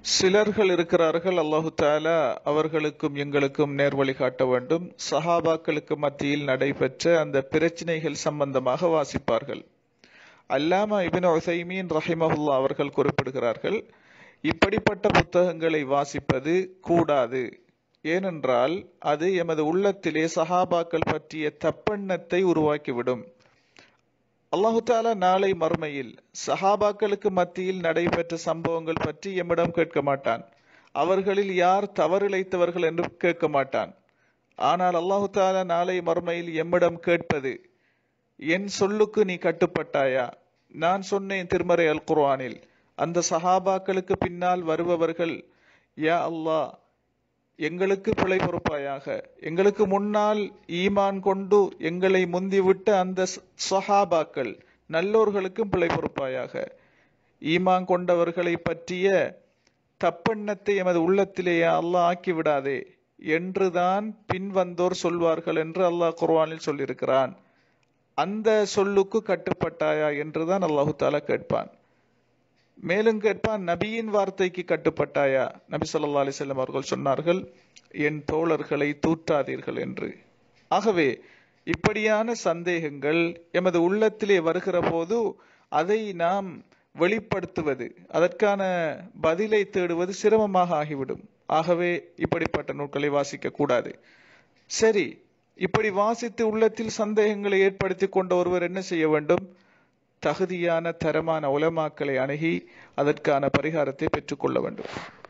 சிலர்கள் இருக்கிறார்கள் அல்லாஹு தாலா அவர்களுக்கும் எங்களுக்கும் நேர்வழி காட்ட வேண்டும் சஹாபாக்களுக்கு மத்தியில் நடைபெற்ற அந்த பிரச்சனைகள் சம்பந்தமாக வாசிப்பார்கள் அல்லாமா இபின் உசைமீன் ரஹிமஹுல்லா அவர்கள் குறிப்பிடுகிறார்கள் இப்படிப்பட்ட புத்தகங்களை வாசிப்பது கூடாது ஏனென்றால் அது எமது உள்ளத்திலே சஹாபாக்கள் பற்றிய தப்பெண்ணத்தை உருவாக்கிவிடும் அல்லாஹு தாலா நாளை மறுமையில் சஹாபாக்களுக்கு மத்தியில் நடைபெற்ற சம்பவங்கள் பற்றி எம்மிடம் கேட்க மாட்டான் அவர்களில் யார் தவறிழைத்தவர்கள் என்று கேட்க மாட்டான் ஆனால் அல்லாஹு தாலா நாளை மறுமையில் எம்மிடம் கேட்பது என் சொல்லுக்கு நீ கட்டுப்பட்டாயா நான் சொன்னேன் திருமறை அல் குர்ஆனில் அந்த சஹாபாக்களுக்கு பின்னால் வருபவர்கள் யா அல்லாஹ் எங்களுக்கு பிழை பொறுப்பாயாக எங்களுக்கு முன்னால் ஈமான் கொண்டு எங்களை முந்திவிட்ட அந்த சஹாபாக்கள் நல்லோர்களுக்கும் பிழை பொறுப்பாயாக ஈமான் கொண்டவர்களை பற்றிய தப்பெண்ணத்தை எமது உள்ளத்திலேயே அல்லாஹ் ஆக்கிவிடாதே என்றுதான் பின்வந்தோர் சொல்வார்கள் என்று அல்லாஹ் குர்வானில் சொல்லியிருக்கிறான் அந்த சொல்லுக்கு கட்டுப்பட்டாயா என்றுதான் அல்லாஹு தாலா கேட்பான் மேலும் கேட்பான் நபியின் வார்த்தைக்கு கட்டுப்பட்டாயா நபி சொல்லா அலிசல்லம் அவர்கள் சொன்னார்கள் என் தோழர்களை தூற்றாதீர்கள் என்று ஆகவே இப்படியான சந்தேகங்கள் எமது உள்ளத்திலே வருகிற போது அதை நாம் வெளிப்படுத்துவது அதற்கான பதிலை தேடுவது சிரமமாக ஆகிவிடும் ஆகவே இப்படிப்பட்ட நூல்களை வாசிக்க கூடாது சரி இப்படி வாசித்து உள்ளத்தில் சந்தேகங்களை ஏற்படுத்தி கொண்ட ஒருவர் என்ன செய்ய வேண்டும் தகுதியான தரமான உலமாக்களை அணுகி அதற்கான பரிகாரத்தை பெற்றுக்கொள்ள வேண்டும்